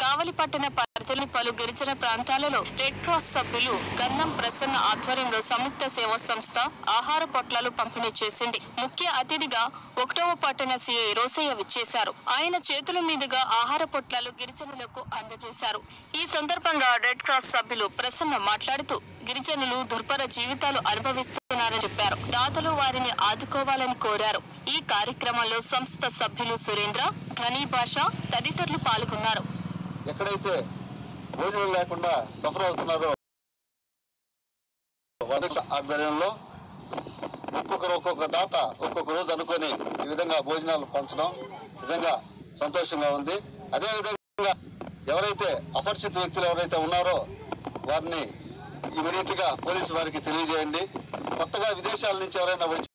కావలిపట్టణ పరిధిలోని పలు గిరిజన ప్రాంతాలలో రెడ్ క్రాస్ సభ్యులు గన్నం ప్రసన్న ఆధ్వర్యంలో సంయుక్త సేవా సంస్థ ఆహార పొట్లాలు పంపిణీ చేసింది ముఖ్య అతిథిగా ఒకటవ పట్టణ సీఐ రోసయ్య విచ్చేశారు ఆయన చేతుల మీదుగా ఆహార పొట్లాలు గిరిజనులకు అందజేశారు ఈ సందర్భంగా రెడ్ క్రాస్ సభ్యులు ప్రసన్న మాట్లాడుతూ గిరిజనులు దుర్భర జీవితాలు అనుభవిస్తున్నారని చెప్పారు దాతలు వారిని ఆదుకోవాలని కోరారు ఈ కార్యక్రమంలో సంస్థ సభ్యులు సురేంద్ర ఘనీ భాష తదితరులు పాల్గొన్నారు ఎక్కడైతే భోజనం లేకుండా సఫర్ అవుతున్నారో వాళ్ళ ఆధ్వర్యంలో ఒక్కొక్కరు ఒక్కొక్క దాత ఒక్కొక్క రోజు అనుకొని ఈ విధంగా భోజనాలు పంచడం నిజంగా సంతోషంగా ఉంది అదే విధంగా ఎవరైతే అపరిచిత వ్యక్తులు ఎవరైతే ఉన్నారో వారిని ఇమీడియట్ గా పోలీసు వారికి తెలియజేయండి కొత్తగా విదేశాల నుంచి ఎవరైనా వచ్చి